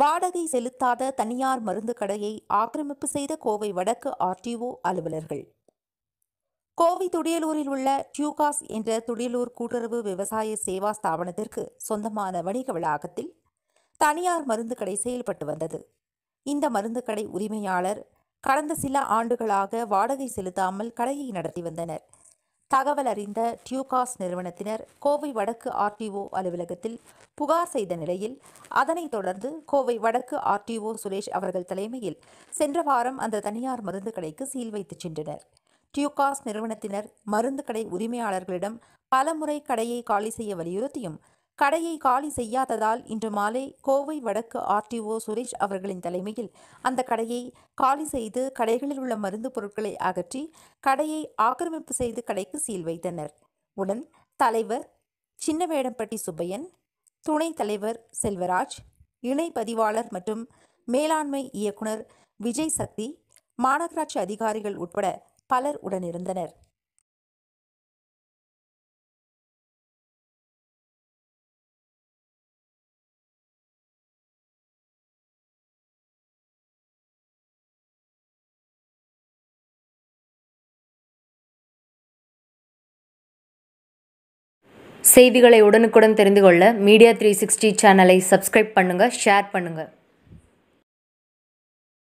வாடகை செலுத்தாத தனியார் மருந்து கடையை ஆக்கிரமிப்பு செய்த கோவை வடக்கு ஆர்டிஓ அலுவலர்கள் கோவை துடியலூரில் உள்ள டியூகாஸ் என்ற துடியலூர் கூட்டுறவு விவசாய சேவா ஸ்தாபனத்திற்கு சொந்தமான வணிக வளாகத்தில் தனியார் மருந்து கடை செயல்பட்டு வந்தது இந்த மருந்து கடை உரிமையாளர் கடந்த சில ஆண்டுகளாக வாடகை செலுத்தாமல் கடையை நடத்தி வந்தனர் தகவல் அறிந்த டியூகாஸ் நிறுவனத்தினர் கோவை வடக்கு ஆர்டிஓ அலுவலகத்தில் புகார் செய்த நிலையில் அதனைத் தொடர்ந்து கோவை வடக்கு ஆர்டிஓ சுரேஷ் அவர்கள் தலைமையில் சென்ற வாரம் அந்த தனியார் மருந்து கடைக்கு சீல் வைத்துச் சென்றனர் டியூகாஸ் நிறுவனத்தினர் மருந்து கடை உரிமையாளர்களிடம் பலமுறை கடையை காலி செய்ய வலியுறுத்தியும் கடையை காலி செய்யாததால் இன்று மாலை கோவை வடக்கு ஆர்டிஓ சுரேஷ் அவர்களின் தலைமையில் அந்த கடையை காலி செய்து கடைகளில் உள்ள மருந்து பொருட்களை அகற்றி கடையை ஆக்கிரமிப்பு செய்து கடைக்கு சீல் வைத்தனர் உடன் தலைவர் சின்னவேடம்பட்டி சுப்பையன் துணைத் தலைவர் செல்வராஜ் இணை பதிவாளர் மற்றும் மேலாண்மை இயக்குனர் விஜய் சக்தி மாநகராட்சி அதிகாரிகள் உட்பட பலர் உடனிருந்தனர் செய்திகளை உடனுக்குடன் தெரிந்து கொள்ள மீடியா த்ரீ சிக்ஸ்டி சேனலை சப்ஸ்கிரைப் பண்ணுங்கள் ஷேர் பண்ணுங்கள்